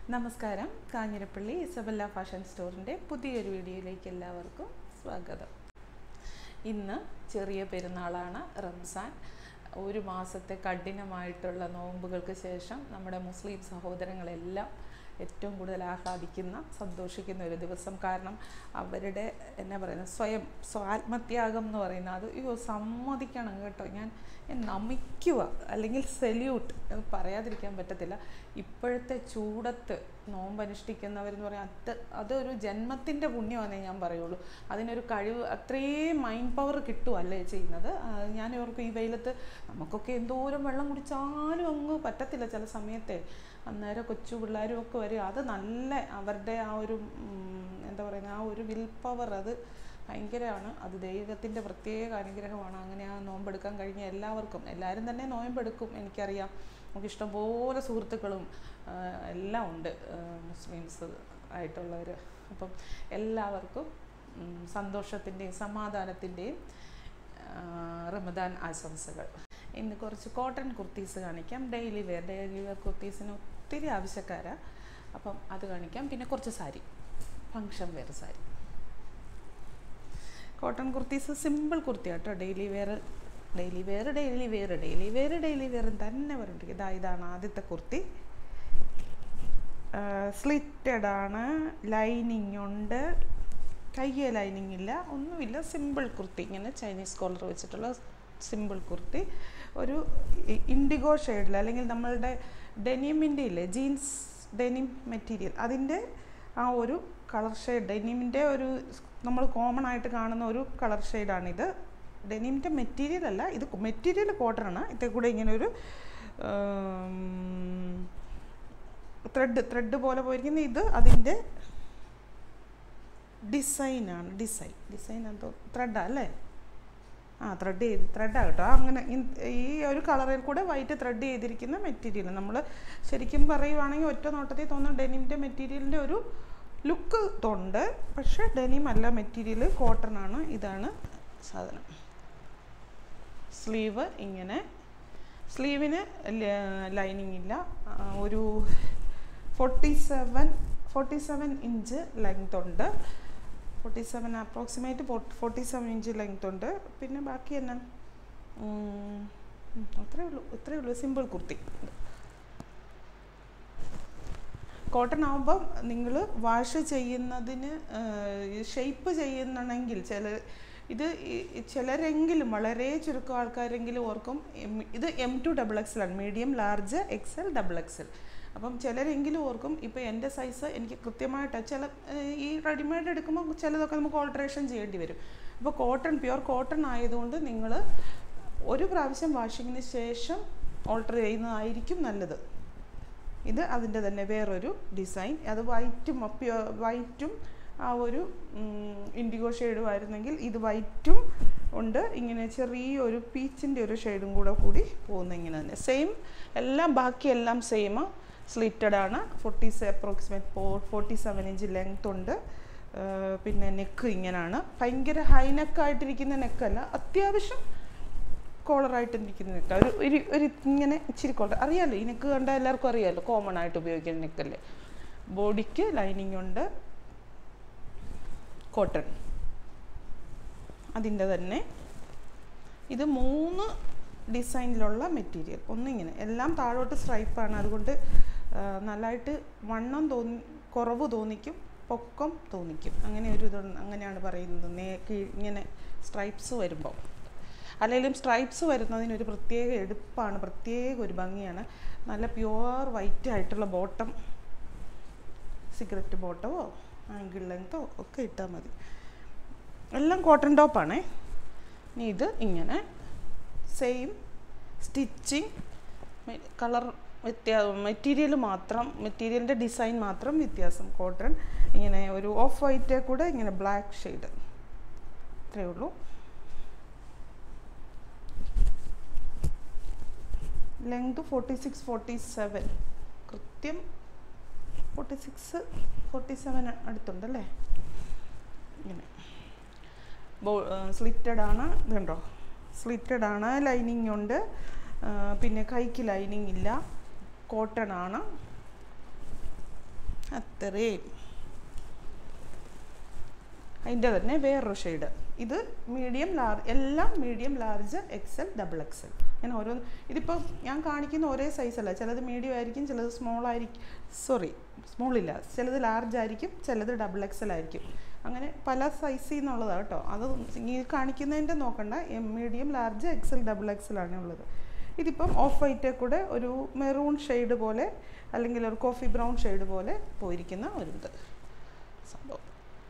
നമസ്കാരം Kanjirappally Isabella fashion സ്റ്റോറിൻ്റെ പുതിയൊരു വീഡിയോയിലേക്ക് എല്ലാവർക്കും സ്വാഗതം ഇന്ന് ചെറിയ പെരുന്നാളാണ് റംസാൻ ഒരു മാസത്തെ കഠിനമായിട്ടുള്ള നോമ്പുകൾക്ക് ശേഷം നമ്മുടെ മുസ്ലിം സഹോദരങ്ങളെല്ലാം ഏറ്റവും കൂടുതൽ ആഹ്ലാദിക്കുന്ന സന്തോഷിക്കുന്ന ഒരു ദിവസം കാരണം അവരുടെ എന്നാ പറയുന്നത് സ്വയം സ്വാത്മത്യാഗം എന്ന് പറയുന്നത് അത് അയ്യോ സമ്മതിക്കണം കേട്ടോ ഞാൻ ഞാൻ നമിക്കുക അല്ലെങ്കിൽ സെല്യൂട്ട് പറയാതിരിക്കാൻ പറ്റത്തില്ല ഇപ്പോഴത്തെ ചൂടത്ത് നോമ്പനുഷ്ഠിക്കുന്നവരെന്ന് പറയാൻ അത് അതൊരു ജന്മത്തിൻ്റെ പുണ്യമാണെന്നേ ഞാൻ പറയുള്ളൂ അതിനൊരു കഴിവ് അത്രയും മൈൻഡ് പവർ കിട്ടുമല്ലേ ചെയ്യുന്നത് ആ, ഞാൻ ഓർക്കും ഈ വെയിലത്ത് നമുക്കൊക്കെ എന്തോരം വെള്ളം കുടിച്ചാലും അങ്ങ് പറ്റത്തില്ല ചില സമയത്തെ അന്നേരം കൊച്ചു പിള്ളേരും ഒക്കെ വരും അത് നല്ല അവരുടെ ആ ഒരു ഉം, എന്താ പറയുന്നത് ആ ഒരു വിൽ പവർ അത് ഭയങ്കരമാണ് അത് ദൈവത്തിൻ്റെ പ്രത്യേക അനുഗ്രഹമാണ് അങ്ങനെ ആ നോമ്പെടുക്കാൻ കഴിഞ്ഞ എല്ലാവർക്കും എല്ലാവരും തന്നെ നോയമ്പെടുക്കും എനിക്കറിയാം നമുക്ക് ഇഷ്ടംപോലെ സുഹൃത്തുക്കളും ആ, എല്ലാം ഉണ്ട് ആ, മുസ്ലിംസ് ആയിട്ടുള്ളവർ അപ്പം എല്ലാവർക്കും ഉം, സന്തോഷത്തിൻ്റെയും സമാധാനത്തിൻ്റെയും ആ, റമദാൻ ആശംസകൾ ഇന്ന് കുറച്ച് കോട്ടൺ കുർത്തീസ് കാണിക്കാം ഡെയിലി വെയർ ഡെയിലി വെയർ കുർത്തീസിന് ഒത്തിരി ആവശ്യക്കാരാണ് അപ്പം അത് കാണിക്കാം പിന്നെ കുറച്ച് sari function wear sari cotton kurtis simple kurti കേട്ടോ daily wear daily wear daily wear daily wear daily wear തന്നെ പറഞ്ഞിട്ട് ഇതാ ഇതാണ് ആദ്യത്തെ കുർത്തി സ്ലിറ്റഡ് ആണ് ലൈനിങ് ഉണ്ട് കയ്യ ലൈനിങ് ഇല്ല ഒന്നുമില്ല സിമ്പിൾ കുർത്തി ഇങ്ങനെ ചൈനീസ് കോളർ വെച്ചിട്ടുള്ള സിമ്പിൾ കുർത്തി ഒരു ഇൻഡിഗോ ഷെയ്ഡിൽ അല്ലെങ്കിൽ നമ്മളുടെ ഡെനിമിൻ്റെ ഇല്ലേ ജീൻസ് ഡെനിം മെറ്റീരിയൽ അതിൻ്റെ ആ ഒരു കളർ ഷെയ്ഡ് ഡെനിമിൻ്റെ ഒരു നമ്മൾ കോമൺ ആയിട്ട് കാണുന്ന ഒരു കളർ ഷെയ്ഡാണിത് ഡെനിമിൻ്റെ മെറ്റീരിയൽ അല്ല ഇത് മെറ്റീരിയൽ കോട്ടൺ ആണ് ഇതിൽ കൂടെ ഇങ്ങനെ ഒരു ത്രെഡ് ത്രെഡ് പോലെ പോയിരിക്കുന്ന ഇത് അതിൻ്റെ ഡിസൈനാണ് ഡിസൈൻ ഡിസൈൻ എന്തോ ത്രെഡാ അല്ലേ ആ ത്രെഡ് ചെയ്ത് ത്രെഡാ കേട്ടോ അങ്ങനെ ഇൻ- ഈ ഒരു കളറിൽ കൂടെ വൈറ്റ് ത്രെഡ് ചെയ്തിരിക്കുന്ന മെറ്റീരിയൽ നമ്മൾ ശരിക്കും പറയുവാണെങ്കിൽ ഒറ്റ നോട്ടത്തിൽ തോന്നുന്ന ഡെനിമിൻ്റെ മെറ്റീരിയലിൻ്റെ ഒരു ലുക്ക് ഉണ്ട് പക്ഷേ ഡെനിം അല്ല മെറ്റീരിയൽ കോട്ടൺ ആണ് ഇതാണ് സാധനം സ്ലീവ് ഇങ്ങനെ സ്ലീവിന് ലൈനിങ് ഇല്ല ആ, ഒരു forty seven forty seven inch length ഉണ്ട് forty seven approximate forty seven inch length ഉണ്ട് പിന്നെ ബാക്കി എന്നാ ഉം, ഉം, അത്രേ ഉള്ളൂ ഇത്രേ ഉള്ളൂ സിമ്പിൾ കുർത്തി കോട്ടൺ ആകുമ്പം നിങ്ങൾ വാഷ് ചെയ്യുന്നതിന് ഷെയ്പ്പ് ചെയ്യുന്നുണ്ടെങ്കിൽ ചില ഇത് ഈ- ചിലരെങ്കിലും വളരെ ചുരുക്കം ആൾക്കാരെങ്കിലും ഓർക്കും എം- ഇത് എം ടു ഡബിൾ എക്സൽ ആണ് medium large XL double XL അപ്പം ചിലരെങ്കിലും ഓർക്കും ഇപ്പോൾ എൻ്റെ സൈസ് എനിക്ക് കൃത്യമായിട്ട് ചില ഏഹ്, ഈ റെഡിമെയ്ഡ് എടുക്കുമ്പോൾ ചിലതൊക്കെ നമുക്ക് ഓൾട്രേഷൻ ചെയ്യേണ്ടി വരും അപ്പോൾ കോട്ടൺ പ്യുവർ കോട്ടൺ ആയതുകൊണ്ട് നിങ്ങൾ ഒരു പ്രാവശ്യം വാഷിങ്ങിന് ശേഷം ഓൾട്ടർ ചെയ്യുന്നതായിരിക്കും നല്ലത് ഇത് അതിൻ്റെ തന്നെ വേറൊരു ഡിസൈൻ അത് വൈറ്റും പ്യുവർ വൈറ്റും ആ ഒരു ഇൻഡിഗോ ഷെയ്ഡും ആയിരുന്നെങ്കിൽ ഇത് വൈറ്റും ഉണ്ട് ഇങ്ങനെ ചെറിയൊരു പീച്ചിൻ്റെ ഒരു ഷെയ്ഡും കൂടെ കൂടി പോകുന്ന ഇങ്ങനെ തന്നെ സെയിം എല്ലാം ബാക്കിയെല്ലാം സെയിം സ്ലിറ്റഡ് ആണ് forty approximate four forty seven inch length ഉണ്ട് ആ, പിന്നെ നെക്ക് ഇങ്ങനെയാണ് ഭയങ്കര ഹൈ നെക്കായിട്ടിരിക്കുന്ന നെക്കല്ല അത്യാവശ്യം കോളറായിട്ട് നിൽക്കുന്ന നെക്ക ഒരു ഒരു ഒരു ഇങ്ങനെ ഇച്ചിരി കോളർ അറിയാലോ ഈ നെക്ക് കണ്ടാൽ എല്ലാവർക്കും അറിയാലോ കോമൺ ആയിട്ട് ഉപയോഗിക്കുന്ന നെക്കല്ലേ ബോഡിക്ക് ലൈനിങ് ഉണ്ട് കോട്ടൺ അതിൻ്റെ തന്നെ ഇത് മൂന്ന് ഡിസൈനിലുള്ള മെറ്റീരിയൽ ഒന്നിങ്ങനെ എല്ലാം താഴോട്ട് സ്ട്രൈപ്പാണ് അതുകൊണ്ട് ആ, നല്ലതായിട്ട് വണ്ണം തോന്നി കുറവ് തോന്നിക്കും പൊക്കം തോന്നിക്കും അങ്ങനെ ഒരു ഇത് അങ്ങനെയാണ് പറയുന്നത് നേ കീ- ഇങ്ങനെ സ്ട്രൈപ്സ് വരുമ്പോൾ അല്ലെങ്കിലും സ്ട്രൈപ്സ് വരുന്നതിനൊരു പ്രത്യേക എടുപ്പാണ് പ്രത്യേക ഒരു ഭംഗിയാണ് നല്ല പ്യുവർ വൈറ്റ് ആയിട്ടുള്ള ബോട്ടം സിഗരറ്റ് ബോട്ടമോ ആങ്കിൾ ലെങ്തോ ഒക്കെ ഇട്ടാൽ മതി എല്ലാം കോട്ടൺ ടോപ്പാണേ ഇനി ഇത് ഇങ്ങനെ സെയിം സ്റ്റിച്ചിങ് കളർ വ്യത്യാ മെറ്റീരിയൽ മാത്രം മെറ്റീരിയലിൻ്റെ ഡിസൈൻ മാത്രം വ്യത്യാസം കോട്ടൺ ഇങ്ങനെ ഒരു ഓഫ് വൈറ്റ് കൂടെ ഇങ്ങനെ ബ്ലാക്ക് ഷെയ്ഡ് ഇത്രയേ ഉള്ളൂ length forty six forty seven കൃത്യം ഫോർട്ടി സിക്സ് ഫോർട്ടി സെവൻ അടുത്തുണ്ടല്ലേ ഇങ്ങനെ ബോ സ്ലിറ്റഡ് ആണ് ഇതുണ്ടോ സ്ലിറ്റഡ് ആണ് ലൈനിങ് ഉണ്ട് ആ, പിന്നെ കൈക്ക് ലൈനിങ് ഇല്ല കോട്ടൺ ആണ് അത്രയും അതിൻ്റെ തന്നെ വേറൊരു ഷെയ്ഡ് ഇത് മീഡിയം ലാർജ് എല്ലാം medium large XL double XL ഞാൻ ഓരോ ഇതിപ്പോൾ ഞാൻ കാണിക്കുന്ന ഒരേ സൈസല്ല ചിലത് മീഡിയം ആയിരിക്കും ചിലത് സ്മോൾ ആയിരിക്കും സോറി സ്മോൾ ഇല്ല ചിലത് ലാർജ് ആയിരിക്കും ചിലത് ഡബിൾ എക്സൽ ആയിരിക്കും അങ്ങനെ പല സൈസിൽ നിന്നുള്ളതാണ് കേട്ടോ അത് ഈ കാണിക്കുന്നതിൻ്റെ നോക്കണ്ട medium large XL double XL ആണ് ഉള്ളത് ഇതിപ്പം ഓഫ് വൈറ്റ് കൂടെ ഒരു മെറൂൺ ഷെയ്ഡ് പോലെ അല്ലെങ്കിൽ ഒരു കോഫി ബ്രൗൺ ഷെയ്ഡ് പോലെ പോയിരിക്കുന്ന ഒരു ഇത് സംഭവം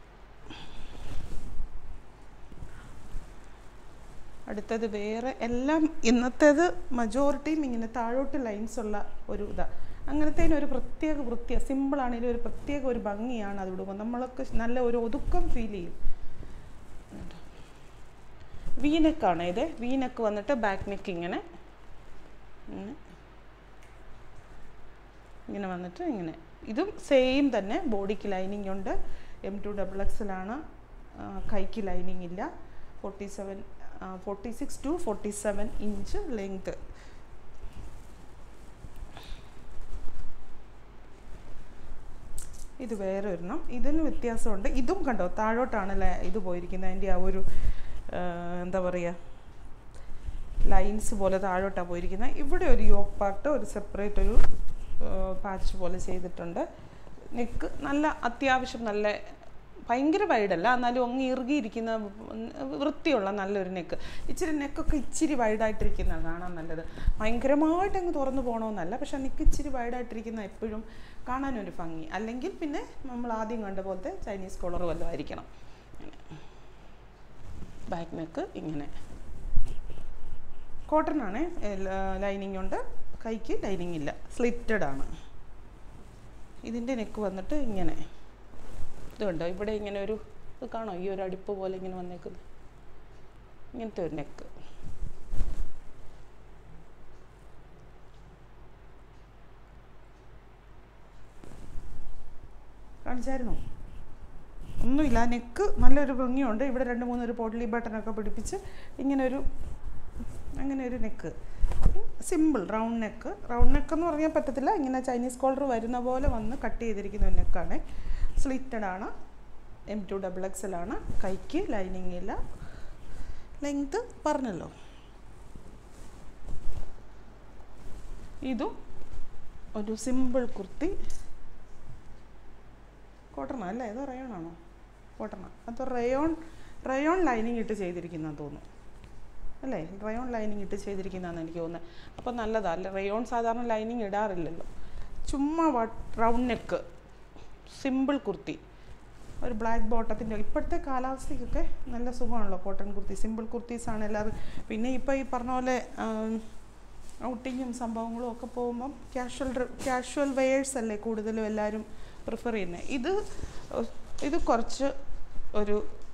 അടുത്തത് വേറെ എല്ലാം ഇന്നത്തേത് മജോറിറ്റിയും ഇങ്ങനെ താഴോട്ട് ലൈൻസ് ഉള്ള ഒരു ഇതാണ് അങ്ങനത്തേന് ഒരു പ്രത്യേക വൃത്തിയ സിമ്പിളാണെങ്കിലും ഒരു പ്രത്യേക ഒരു ഭംഗിയാണ് അത് വിടുമ്പോൾ നമ്മളൊക്കെ നല്ല ഒരു ഒതുക്കം ഫീൽ ചെയ്യും വീനെക്കാണ് ഇത് വീനെക്ക് വന്നിട്ട് ബാക്ക് നെക്ക് ഇങ്ങനെ ഇങ്ങനെ ഇങ്ങനെ വന്നിട്ട് ഇങ്ങനെ ഇതും സെയിം തന്നെ ബോഡിക്ക് ലൈനിങ് ഉണ്ട് എം ടു ഡബിൾ എക്സലാണ് കൈക്ക് ലൈനിങ് ഇല്ല forty seven forty six to forty seven inch length ഇത് വേറെ ഒരെണ്ണം ഇതിന് വ്യത്യാസമുണ്ട് ഇതും കണ്ടോ താഴോട്ടാണല്ലേ ഇത് പോയിരിക്കുന്നത് അതിൻ്റെ ആ ഒരു ആ, എന്താ പറയുക ലൈൻസ് പോലെ താഴോട്ടാണ് പോയിരിക്കുന്നത് ഇവിടെ ഒരു യോക്ക് പാർട്ട് ഒരു സെപ്പറേറ്റ് ഒരു പാച്ച് പോലെ ചെയ്തിട്ടുണ്ട് നെക്ക് നല്ല അത്യാവശ്യം നല്ല ഭയങ്കര വൈഡല്ല എന്നാലും അങ്ങ് ഇറുകിയിരിക്കുന്ന വൃത്തിയുള്ള നല്ലൊരു നെക്ക് ഇച്ചിരി നെക്കൊക്കെ ഇച്ചിരി വൈഡായിട്ടിരിക്കുന്നതാണ് കാണാൻ നല്ലത് ഭയങ്കരമായിട്ട് അങ്ങ് തുറന്നു പോകണമെന്നല്ല പക്ഷെ നെക്ക് ഇച്ചിരി വൈഡായിട്ടിരിക്കുന്ന എപ്പോഴും കാണാനൊരു ഭംഗി അല്ലെങ്കിൽ പിന്നെ നമ്മൾ ആദ്യം കണ്ട പോലത്തെ ചൈനീസ് കോളർ വല്ലതും ആയിരിക്കണം ബാക്ക് നെക്ക് ഇങ്ങനെ കോട്ടൺ ആണ് ലൈനിങ് ഉണ്ട് കൈക്ക് ലൈനിങ് ഇല്ല സ്ലിറ്റഡ് ആണ് ഇതിൻ്റെ നെക്ക് വന്നിട്ട് ഇങ്ങനെ ഇത് കണ്ടോ ഇവിടെ ഇങ്ങനെ ഒരു ഇത് കാണോ ഈ ഒരു അടിപ്പ് പോലെ ഇങ്ങനെ വന്നേക്കുന്നത് ഇങ്ങനത്തെ ഒരു നെക്ക് കാണിച്ചായിരുന്നോ ഒന്നുമില്ല നെക്ക് നല്ലൊരു ഭംഗിയുണ്ട് ഇവിടെ രണ്ട് മൂന്ന് ഒരു പോട്ട്ലി ബട്ടണൊക്കെ പിടിപ്പിച്ച് ഇങ്ങനെ ഒരു അങ്ങനെ ഒരു neck simple round neck round neck എന്ന് പറഞ്ഞാൽ പറ്റത്തില്ല ഇങ്ങനെ ചൈനീസ് കോളർ വരുന്ന പോലെ വന്ന് കട്ട് ചെയ്തിരിക്കുന്ന ഒരു നെക്കാണ് സ്ലിറ്റഡ് ആണ് എം ടു ഡബിൾ എക്സൽ ആണ് കൈക്ക് ലൈനിങ് ഇല്ല ലെങ്ത് പറഞ്ഞല്ലോ ഇതും ഒരു സിമ്പിൾ കുർത്തി കോട്ടണ അല്ലേ ഇത് റയോൺ ആണോ കോട്ടണ അത് റയോൺ റയോൺ ലൈനിങ് ഇട്ട് ചെയ്തിരിക്കുന്നതെന്ന് തോന്നുന്നു അല്ലേ റയോൺ ലൈനിങ് ഇട്ട് ചെയ്തിരിക്കുന്നതെന്ന് എനിക്ക് തോന്നുന്നത് അപ്പോൾ നല്ലതാണ് അല്ല റയോൺ സാധാരണ ലൈനിങ് ഇടാറില്ലല്ലോ ചുമ്മാ റൗണ്ട് നെക്ക് സിമ്പിൾ കുർത്തി ഒരു ബ്ലാക്ക് ബോട്ടത്തിൻ്റെ ഇപ്പോഴത്തെ കാലാവസ്ഥയ്ക്കൊക്കെ നല്ല സുഖമാണല്ലോ കോട്ടൺ കുർത്തി സിമ്പിൾ കുർത്തീസാണ് എല്ലാവരും പിന്നെ ഇപ്പോൾ ഈ പറഞ്ഞ പോലെ ഔട്ടിങ്ങും സംഭവങ്ങളും ഒക്കെ പോകുമ്പം ക്യാഷ്വൽ ക്യാഷ്വൽ വെയേഴ്സ് അല്ലേ കൂടുതലും എല്ലാവരും പ്രിഫർ ചെയ്യുന്നത് ഇത് ഇത് കുറച്ച് ഒരു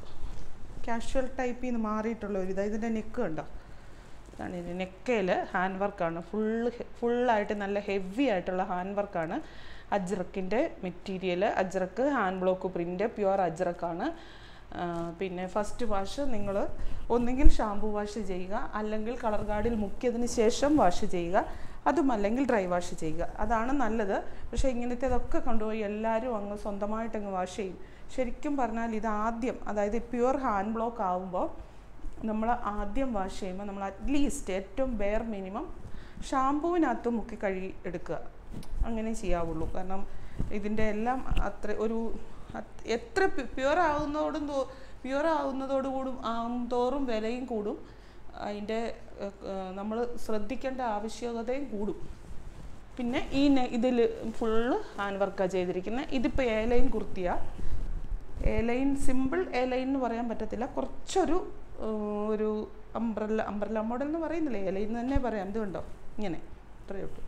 കാഷ്വൽ ടൈപ്പിൽ നിന്ന് മാറിയിട്ടുള്ള ഒരു ഇതാണ് ഇതിൻ്റെ നെക്ക് കണ്ടോ ഇതാണ് ഇത് നെക്കയിൽ ഹാൻഡ് വർക്കാണ് ഫുള്ള് ഫുള്ളായിട്ട് നല്ല ഹെവി ആയിട്ടുള്ള ഹാൻഡ് വർക്കാണ് അജ്രക്കിൻ്റെ material ajrak hand block print pure അജ്രക്കാണ് പിന്നെ ഫസ്റ്റ് വാഷ് നിങ്ങൾ ഒന്നുകിൽ ഷാമ്പു വാഷ് ചെയ്യുക അല്ലെങ്കിൽ കളർ ഗാർഡിൽ മുക്കിയതിന് ശേഷം വാഷ് ചെയ്യുക അതും അല്ലെങ്കിൽ ഡ്രൈ വാഷ് ചെയ്യുക അതാണ് നല്ലത് പക്ഷേ ഇങ്ങനത്തേതൊക്കെ കൊണ്ടുപോയി എല്ലാവരും അങ്ങ് സ്വന്തമായിട്ട് അങ്ങ് വാഷ് ചെയ്യും ശരിക്കും പറഞ്ഞാൽ ഇത് ആദ്യം അതായത് പ്യുവർ ഹാൻഡ് ബ്ലോക്ക് ആകുമ്പോൾ നമ്മൾ ആദ്യം വാഷ് ചെയ്യുമ്പോൾ നമ്മൾ അറ്റ്ലീസ്റ്റ് ഏറ്റവും ബെയർ മിനിമം ഷാമ്പൂവിനകത്ത് മുക്കി കഴുകി എടുക്കുക അങ്ങനെ ചെയ്യാവുള്ളൂ കാരണം ഇതിൻ്റെ എല്ലാം അത്ര ഒരു എത്ര പ്യുവർ ആകുന്നതോടും പ്യുവർ ആകുന്നതോടുകൂടും ആകും തോറും വിലയും കൂടും അതിൻ്റെ നമ്മൾ ശ്രദ്ധിക്കേണ്ട ആവശ്യകതയും കൂടും പിന്നെ ഈ ഇതിൽ ഫുള്ള് ഹാൻഡ് വർക്കാണ് ചെയ്തിരിക്കുന്നത് ഇതിപ്പോൾ എ ലൈൻ കുർത്തിയാണ് A line simple A line എന്ന് പറയാൻ പറ്റത്തില്ല കുറച്ചൊരു ഒരു അംബ്രല്ല അംബ്രല്ല മോഡൽ എന്ന് പറയുന്നില്ലേ എ ലൈൻ തന്നെ പറയാം ഇത് കണ്ടോ ഇങ്ങനെ ഇത്രയേ ഉള്ളൂ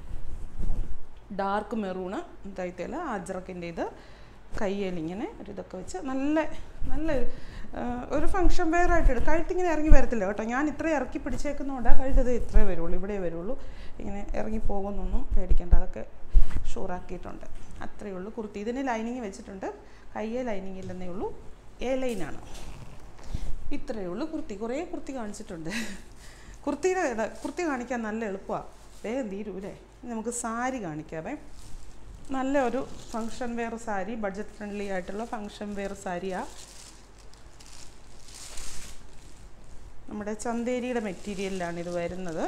ഡാർക്ക് മെറൂണ് തൈത്തേല അജ്രക്കിൻ്റെ ഇത് കയ്യേലിങ്ങനെ ഒരു ഇതൊക്കെ വെച്ച് നല്ല നല്ല ഒരു ഫങ്ഷൻ വെയർ ആയിട്ട് എടുക്കും കഴുത്തിങ്ങനെ ഇറങ്ങി വരത്തില്ല കേട്ടോ ഞാൻ ഇത്രയും ഇറക്കി പിടിച്ചേക്കുന്നതുകൊണ്ടാണ് കഴുത്തത് ഇത്രേ വരുള്ളൂ ഇവിടെ വരുള്ളൂ ഇങ്ങനെ ഇറങ്ങി പോകുന്നൊന്നും പേടിക്കേണ്ട അതൊക്കെ ഷൂറാക്കിയിട്ടുണ്ട് അത്രയേ ഉള്ളൂ കുർത്തി ഇതിന് ലൈനിങ് വെച്ചിട്ടുണ്ട് കയ്യെ ലൈനിങ് ഇല്ലെന്നേ ഉള്ളൂ എ ലൈനാണ് ഇത്രയേ ഉള്ളൂ കുർത്തി കുറേ കുർത്തി കാണിച്ചിട്ടുണ്ട് കുർത്തിയുടെ കുർത്തി കാണിക്കാൻ നല്ല എളുപ്പമാണ് വേഗം തീരൂലേ നമുക്ക് സാരി കാണിക്കാവേ നല്ല ഒരു function wear sari budget friendly ആയിട്ടുള്ള ഫങ്ഷൻ വെയർ സാരിയാണ് നമ്മുടെ ചന്തേരിയുടെ മെറ്റീരിയലിലാണ് ഇത് വരുന്നത്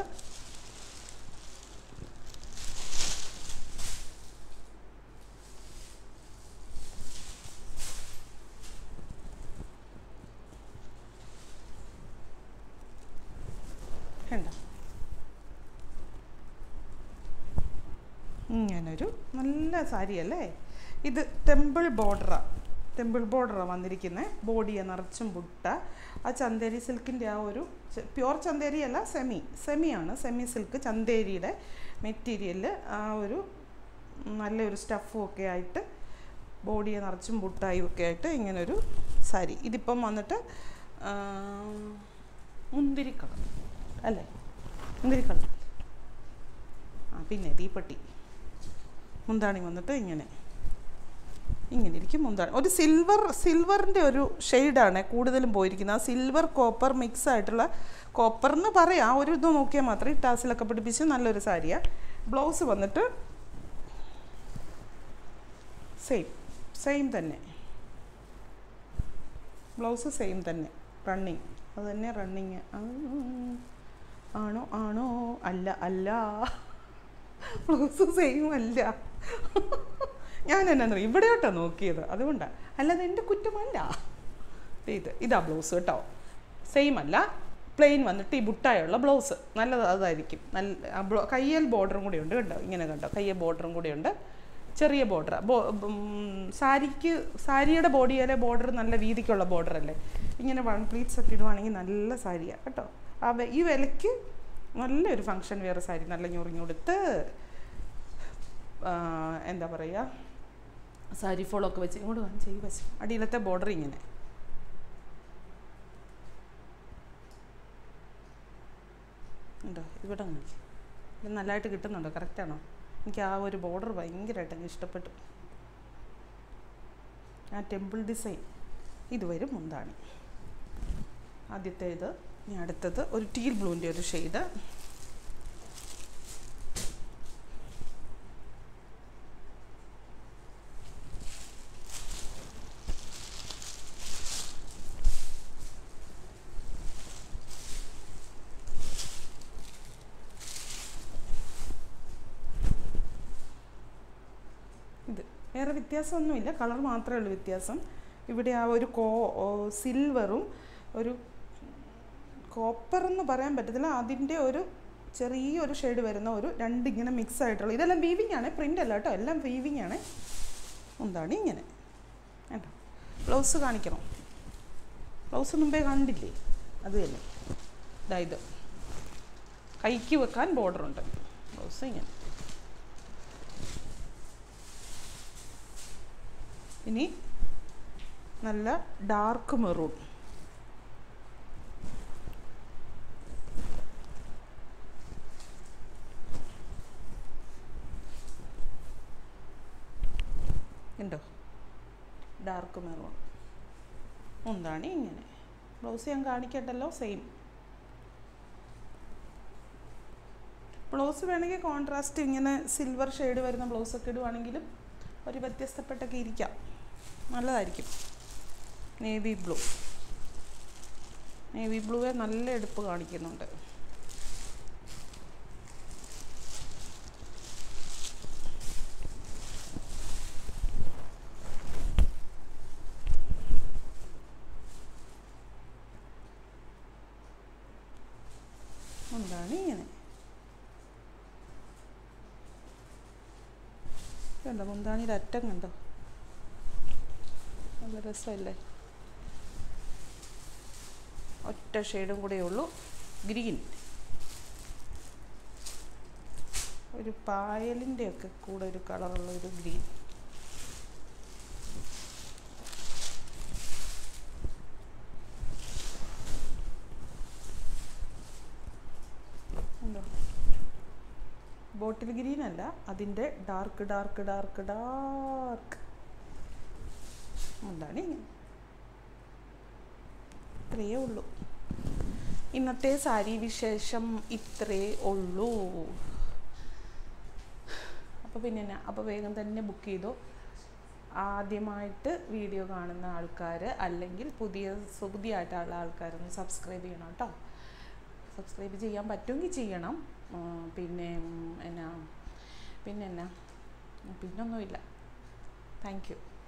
കണ്ടോ ഇങ്ങനൊരു നല്ല സാരി അല്ലേ ഇത് ടെമ്പിൾ ബോർഡറാണ് ടെമ്പിൾ ബോർഡറാണ് വന്നിരിക്കുന്നത് ബോഡിയെ നിറച്ചും ബുട്ട ആ ചന്തേരി സിൽക്കിൻ്റെ ആ ഒരു പ്യുവർ ചന്തേരി അല്ല സെമി സെമിയാണ് സെമി സിൽക്ക് ചന്തേരിയുടെ മെറ്റീരിയൽ ആ ഒരു നല്ലൊരു സ്റ്റഫും ഒക്കെ ആയിട്ട് ബോഡിയെ നിറച്ചും ബുട്ടായും ഒക്കെ ആയിട്ട് ഇങ്ങനൊരു സാരി ഇതിപ്പം വന്നിട്ട് ആ, മുന്തിരി കളർ അല്ലേ മുന്തിരി കളർ ആ പിന്നെ തീപ്പെട്ടി മുന്താണി വന്നിട്ട് ഇങ്ങനെ ഇങ്ങനെ ഇരിക്കും മുന്താണി ഒരു സിൽവർ സിൽവറിൻ്റെ ഒരു ഷെയ്ഡാണ് കൂടുതലും പോയിരിക്കുന്നത് ആ സിൽവർ കോപ്പർ മിക്സ് ആയിട്ടുള്ള കോപ്പർ എന്ന് പറയാം ഒരു ഇത് നോക്കിയാൽ മാത്രമേ ടാസിലൊക്കെ പിടിപ്പിച്ച് നല്ലൊരു സാരിയാണ് ബ്ലൗസ് വന്നിട്ട് സെയിം സെയിം തന്നെ ബ്ലൗസ് സെയിം തന്നെ റണ്ണിങ് അത് തന്നെ റണ്ണിങ് ആണോ ആണോ അല്ല അല്ല ബ്ലൗസ് സെയിം അല്ല ഞാൻ എന്നാ ഇവിടെയോട്ടാ നോക്കിയത് അതുകൊണ്ടാണ് അല്ലാതെ എൻ്റെ കുറ്റമല്ല ദേ ഇത് ഇതാ ബ്ലൗസ് കേട്ടോ സെയിം അല്ല പ്ലെയിൻ വന്നിട്ട് ഈ ബുട്ടായുള്ള ബ്ലൗസ് നല്ലത് അതായിരിക്കും നല്ല ആ ബ്ലോ കയ്യൽ ബോർഡറും കൂടി ഉണ്ട് കണ്ടോ ഇങ്ങനെ കണ്ടോ കയ്യൽ ബോർഡറും കൂടി ഉണ്ട് ചെറിയ ബോർഡർ സാരിക്ക് സാരിയുടെ ബോഡിയിലെ ബോർഡർ നല്ല വീതിക്കുള്ള ബോർഡർ അല്ലേ ഇങ്ങനെ വൺ പ്ലീറ്റ്സ് ഒക്കെ ഇടുവാണെങ്കിൽ നല്ല സാരിയാണ് കേട്ടോ ആ വെ- ഈ വിലയ്ക്ക് നല്ലൊരു ഫങ്ഷൻ വെയർ സാരി നല്ല ഞൊറിഞ്ഞുകൊടുത്ത് എന്താ പറയുക സാരി ഫോളൊക്കെ വെച്ച് ഇങ്ങോട്ട് കാണിച്ച് ഈ വശം അടിയിലത്തെ ബോർഡർ ഇങ്ങനെ ഉണ്ടോ ഇവിടെ കാണിക്ക് ഇത് നല്ലതായിട്ട് കിട്ടുന്നുണ്ടോ കറക്റ്റാണോ എനിക്ക് ആ ഒരു ബോർഡർ ഭയങ്കരമായിട്ട് അങ്ങ് ഇഷ്ടപ്പെട്ടു ആ ടെമ്പിൾ ഡിസൈൻ ഇത് വരും മുന്താണി ആദ്യത്തെ ഇത് ഇനി അടുത്തത് ഒരു ടീൽ ബ്ലൂവിൻ്റെ ഒരു ഷെയ്ഡ് ഇത് വേറെ വ്യത്യാസമൊന്നുമില്ല കളർ മാത്രമേ ഉള്ളൂ വ്യത്യാസം ഇവിടെ ആ ഒരു കോ സിൽവറും ഒരു കോപ്പർ എന്ന് പറയാൻ പറ്റത്തില്ല അതിൻ്റെ ഒരു ചെറിയൊരു ഷെയ്ഡ് വരുന്ന ഒരു രണ്ട് ഇങ്ങനെ മിക്സ് ആയിട്ടുള്ള ഇതെല്ലാം വീവിങ് ആണ് പ്രിൻ്റ് അല്ല കേട്ടോ എല്ലാം വീവിങ് ആണ് എന്താണ് ഇങ്ങനെ കേട്ടോ ബ്ലൗസ് കാണിക്കണം ബ്ലൗസ് മുമ്പേ കണ്ടില്ലേ അത് തന്നെ ഇതാ ഇത് കൈക്ക് വെക്കാൻ border ഉണ്ട് ബ്ലൗസ് ഇങ്ങനെ ഇനി നല്ല ഡാർക്ക് മെറൂൺ ഉണ്ടോ ഡാർക്ക് മെറൂൺ എന്താണ് ഇങ്ങനെ ബ്ലൗസ് ഞാൻ കാണിക്കട്ടല്ലോ സെയിം ബ്ലൗസ് വേണമെങ്കിൽ കോൺട്രാസ്റ്റ് ഇങ്ങനെ സിൽവർ ഷെയ്ഡ് വരുന്ന ബ്ലൗസൊക്കെ ഇടുവാണെങ്കിലും ഒരു വ്യത്യസ്തപ്പെട്ടൊക്കെ ഇരിക്കാം നല്ലതായിരിക്കും നേവി ബ്ലൂ നേവി ബ്ലൂവെ നല്ല എടുപ്പ് കാണിക്കുന്നുണ്ട് എന്താണ് ഇങ്ങനെ കണ്ടോ മുന്താണിയുടെ അറ്റം കണ്ടോ നല്ല രസമല്ലേ ഒറ്റ ഷെയ്ഡും കൂടെ ഉള്ളൂ ഗ്രീൻ ഒരു പായലിൻ്റെ ഒക്കെ കൂടെ ഒരു കളറുള്ള ഒരു ഗ്രീൻ ഉണ്ടോ ബോട്ടിൽ ഗ്രീൻ അല്ല അതിൻ്റെ ഡാർക്ക് ഡാർക്ക് ഡാർക്ക് ഡാർക്ക് എന്താണ് ഇങ്ങനെ ഇത്രയേ ഉള്ളൂ ഇന്നത്തെ സാരി വിശേഷം ഇത്രേ ഉള്ളൂ അപ്പോൾ പിന്നെ എന്നാ അപ്പോൾ വേഗം തന്നെ ബുക്ക് ചെയ്തോ ആദ്യമായിട്ട് വീഡിയോ കാണുന്ന ആൾക്കാർ അല്ലെങ്കിൽ പുതിയ പുതിയതായിട്ടുള്ള ആൾക്കാരൊന്ന് സബ്സ്ക്രൈബ് ചെയ്യണം കേട്ടോ സബ്സ്ക്രൈബ് ചെയ്യാൻ പറ്റുമെങ്കിൽ ചെയ്യണം ആ, പിന്നെ ഉം, എന്നാ പിന്നെ എന്നാ പിന്നൊന്നുമില്ല താങ്ക് യു